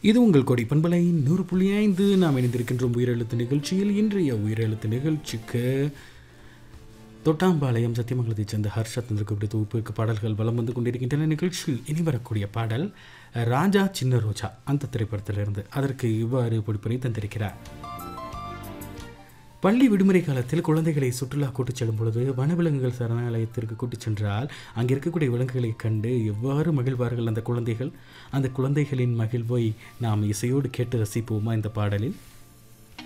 இது உங்கள் கொடி பண்பலை நூறு புள்ளி ஐந்து நாம் இணைந்திருக்கின்றோம் உயிரெழுத்து நிகழ்ச்சியில் இன்றைய உயிரெழுத்து நிகழ்ச்சிக்கு தொட்டாம்பாளையம் சத்தியமங்கலத்தைச் சேர்ந்த ஹர்ஷத் இருக்கக்கூடிய தொகுப்பிற்கு பாடல்கள் வலம் வந்து கொண்டிருக்கின்றன நிகழ்ச்சியில் இனி வரக்கூடிய பாடல் ராஜா சின்ன ரோஜா அந்த திரைப்படத்திலிருந்து அதற்கு இவ்வாறு பொடிப்பனை தந்திருக்கிறார் பள்ளி விடுமுறை காலத்தில் குழந்தைகளை சுற்றுலா கூட்டிச் செல்லும் பொழுது வனவிலங்குகள் சரணாலயத்திற்கு கூட்டிச் சென்றால் அங்கே இருக்கக்கூடிய விலங்குகளை கண்டு எவ்வாறு மகிழ்வார்கள் அந்த குழந்தைகள் அந்த குழந்தைகளின் மகிழ்வை நாம் இசையோடு கேட்டு ரசிப்போமா இந்த பாடலில்